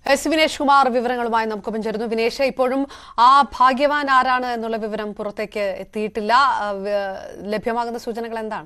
S Vinesh Kumar വിവരങ്ങളുമായി നമുക്കൊപ്പം ചേരുന്നു വിനേഷ് ഇപ്പോഴും ആ ഭാഗ്യവാൻ ആരാണ് എന്നുള്ള വിവരം പുറത്തേക്ക് എത്തിയിട്ടില്ല ആ, വ- ലഭ്യമാകുന്ന സൂചനകൾ എന്താണ്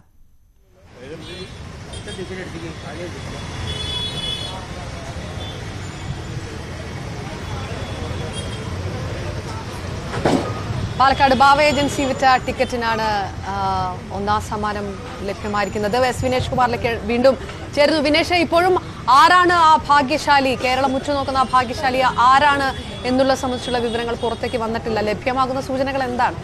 പാലക്കാട് ബാവ ഏജൻസി വിറ്റ ടിക്കറ്റിനാണ് ആ, ഒന്നാം സമ്മാനം ലഭ്യമായിരിക്കുന്നത് എസ് വിനേഷ് കുമാറിലേക്ക് വീണ്ടും ചേരുന്നു വിനേഷ് ഇപ്പോഴും ആരാണ് ആ ഭാഗ്യശാലി കേരളം ഉറ്റുനോക്കുന്ന ആ ഭാഗ്യശാലി ആരാണ് എന്നുള്ള സംബന്ധിച്ചുള്ള വിവരങ്ങൾ പുറത്തേക്ക് വന്നിട്ടില്ല ലഭ്യമാകുന്ന സൂചനകൾ എന്താണ്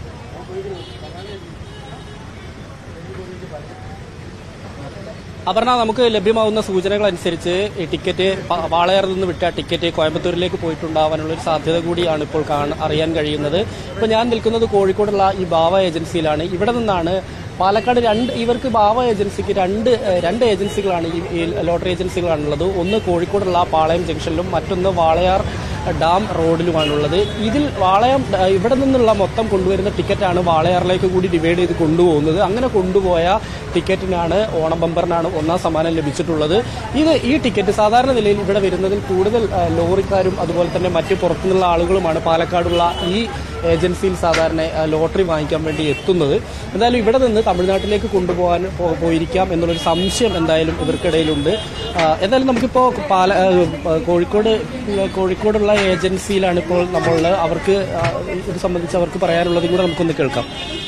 അപർണ നമുക്ക് ലഭ്യമാവുന്ന സൂചനകൾ അനുസരിച്ച് ഈ ടിക്കറ്റ് പ- വാളയാറിൽ നിന്ന് വിട്ട ടിക്കറ്റ് കോയമ്പത്തൂരിലേക്ക് പോയിട്ടുണ്ടാവാനുള്ള ഒരു സാധ്യത കൂടിയാണ് ഇപ്പോൾ കാണ അറിയാൻ കഴിയുന്നത് ഇപ്പോൾ ഞാൻ നിൽക്കുന്നത് കോഴിക്കോടുള്ള ഈ ബാവ ഏജൻസിയിലാണ് ഇവിടെ നിന്നാണ് പാലക്കാട് രണ്ട് ഇവർക്ക് ബാവ ഏജൻസിക്ക് രണ്ട് ഏഹ്, രണ്ട് ഏജൻസികളാണ് ഈ ഈ ലോട്ടറി ഏജൻസികളാണുള്ളത് ഒന്ന് കോഴിക്കോടുള്ള പാളയം ജംഗ്ഷനിലും മറ്റൊന്ന് വാളയാർ ഡാം റോഡിലുമാണുള്ളത് ഇതിൽ വാളയം ഏഹ്, ഇവിടെ നിന്നുള്ള മൊത്തം കൊണ്ടുവരുന്ന ടിക്കറ്റാണ് വാളയാറിലേക്ക് കൂടി ഡിവൈഡ് ചെയ്ത് കൊണ്ടുപോകുന്നത് അങ്ങനെ കൊണ്ടുപോയ ടിക്കറ്റിനാണ് ഓണം ബമ്പറിനാണ് ഒന്നാം സമ്മാനം ലഭിച്ചിട്ടുള്ളത് ഇത് ഈ ടിക്കറ്റ് സാധാരണ നിലയിൽ ഇവിടെ വരുന്നതിൽ കൂടുതൽ ഏഹ്, ലോറിക്കാരും അതുപോലെ തന്നെ മറ്റ് പുറത്തുനിന്നുള്ള ആളുകളുമാണ് പാലക്കാടുള്ള ഈ ഏജൻസിയിൽ സാധാരണ ഏഹ്, ലോട്ടറി വാങ്ങിക്കാൻ വേണ്ടി എത്തുന്നത് എന്തായാലും ഇവിടെ നിന്ന് തമിഴ്നാട്ടിലേക്ക് കൊണ്ടുപോകാൻ പോ- പോയിരിക്കാം എന്നുള്ളൊരു സംശയം എന്തായാലും ഇവർക്കിടയിലുണ്ട് ആ, എന്തായാലും നമുക്കിപ്പോൾ പാല ഏഹ്, കോഴിക്കോട് കോഴിക്കോടുള്ള ഏജൻസിയിലാണ് ഇപ്പോൾ നമ്മൾ അവർക്ക് ആ, ഇത് സംബന്ധിച്ച് അവർക്ക് പറയാനുള്ളതും കൂടെ നമുക്കൊന്ന് കേൾക്കാം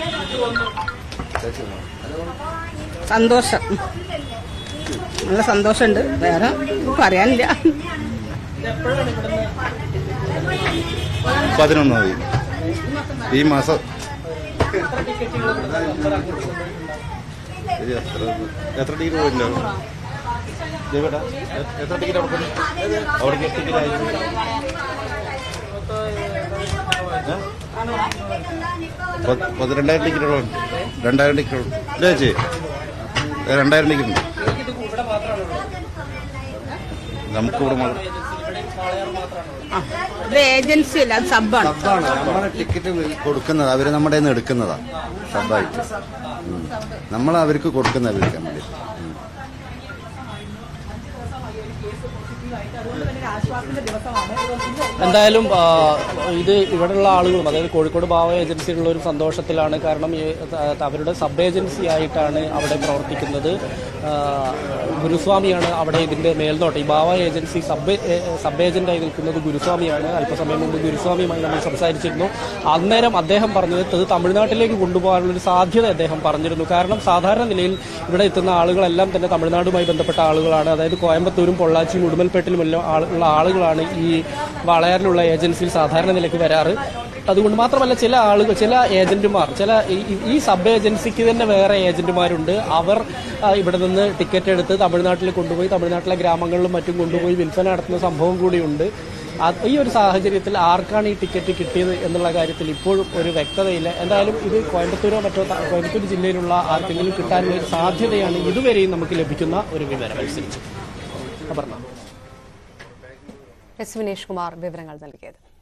സന്തോഷം നല്ല സന്തോഷമുണ്ട് വേറെ പറയാനില്ല പതിനൊന്നാം തീയതി ഈ മാസം ഇത് എത്ര എത്ര ടിക്കറ്റ് പോയിട്ടുണ്ടാവും ദേവേട്ടാ, എ- എത്ര ടിക്കറ്റ് അവിടെ പോയി? അവിടേക്ക് ടിക്കറ്റ് ആയിരുന്നു ഏ? പത്ത്- പതിരണ്ടായിരം ടിക്കറ്റ് അവിടെ ഉണ്ട് രണ്ടായിരം ടിക്കറ്റ് ഉണ്ട് ഇല്ല ചേച്ചി ഏ, രണ്ടായിരം ടിക്കറ്റ് ഉണ്ട് നമുക്കിവിടെ മാത്രം ആ, ഇത് ഏജൻസി അല്ല അത് സബ്ബാണ് സബ്ബാണ് നമ്മളെ ടിക്കറ്റ് കൊടുക്കുന്നത് അവര് നമ്മുടെ നിന്ന് എടുക്കുന്നതാ സബ്ബായിട്ട് നമ്മൾ അവർക്ക് കൊടുക്കുന്ന വിൽക്കാൻ വേണ്ടി ഉം. എന്തായാലും ആ, ഇത് ഇവിടെയുള്ള ആളുകളും അതായത് കോഴിക്കോട് ഭാവ ഏജൻസിയുള്ള ഒരു സന്തോഷത്തിലാണ് കാരണം ഈ, ത- അവരുടെ സബ് ഏജൻസി ആയിട്ടാണ് അവിടെ പ്രവർത്തിക്കുന്നത് ആ, ഗുരുസ്വാമിയാണ് അവിടെ ഇതിന്റെ മേൽനോട്ടം ഈ ഭാവ ഏജൻസി സബ് ഏ- സബ് ഏജന്റായി നിൽക്കുന്നത് ഗുരുസ്വാമിയാണ് അല്പസമയം മുമ്പ് ഗുരുസ്വാമിയുമായി നമ്മൾ സംസാരിച്ചിരുന്നു അന്നേരം അദ്ദേഹം പറഞ്ഞത് ഇത് തമിഴ്നാട്ടിലേക്ക് കൊണ്ടുപോകാനുള്ള ഒരു സാധ്യത അദ്ദേഹം പറഞ്ഞിരുന്നു കാരണം സാധാരണ നിലയിൽ ഇവിടെ എത്തുന്ന ആളുകളെല്ലാം തന്നെ തമിഴ്നാടുമായി ബന്ധപ്പെട്ട ആളുകളാണ് അതായത് കോയമ്പത്തൂരും പൊള്ളാച്ചിയും ഉടുമൽപേട്ടിലും എല്ലാം ആള്- ഉള്ള ആളുകളാണ് ഈ വളയാറിലുള്ള ഏജൻസിയിൽ സാധാരണ നിലയ്ക്ക് വരാറ് അതുകൊണ്ട് മാത്രമല്ല ചില ആളുകൾ ചില ഏജന്റുമാർ ചില ഈ- ഈ- ഈ സബ് ഏജൻസിക്ക് തന്നെ വേറെ ഏജന്റുമാരുണ്ട് അവർ ആ, ഇവിടെ നിന്ന് ടിക്കറ്റ് എടുത്ത് തമിഴ്നാട്ടിൽ കൊണ്ടുപോയി തമിഴ്നാട്ടിലെ ഗ്രാമങ്ങളിലും മറ്റും കൊണ്ടുപോയി വിൽപ്പന നടത്തുന്ന സംഭവം കൂടിയുണ്ട് അത് ഈ ഒരു സാഹചര്യത്തിൽ ആർക്കാണ് ഈ ടിക്കറ്റ് കിട്ടിയത് എന്നുള്ള കാര്യത്തിൽ ഇപ്പോഴും ഒരു വ്യക്തതയില്ല എന്തായാലും ഇത് കോയമ്പത്തൂരോ മറ്റോ ത- കോയമ്പത്തൂർ ജില്ലയിലുള്ള ആർക്കെങ്കിലും കിട്ടാനുള്ള ഒരു സാധ്യതയാണ് ഇതുവരെയും നമുക്ക് ലഭിക്കുന്ന ഒരു വിവരം അനുസരിച്ച് അപർണ എസ് വിനേഷ് കുമാർ വിവരങ്ങൾ നൽകിയത്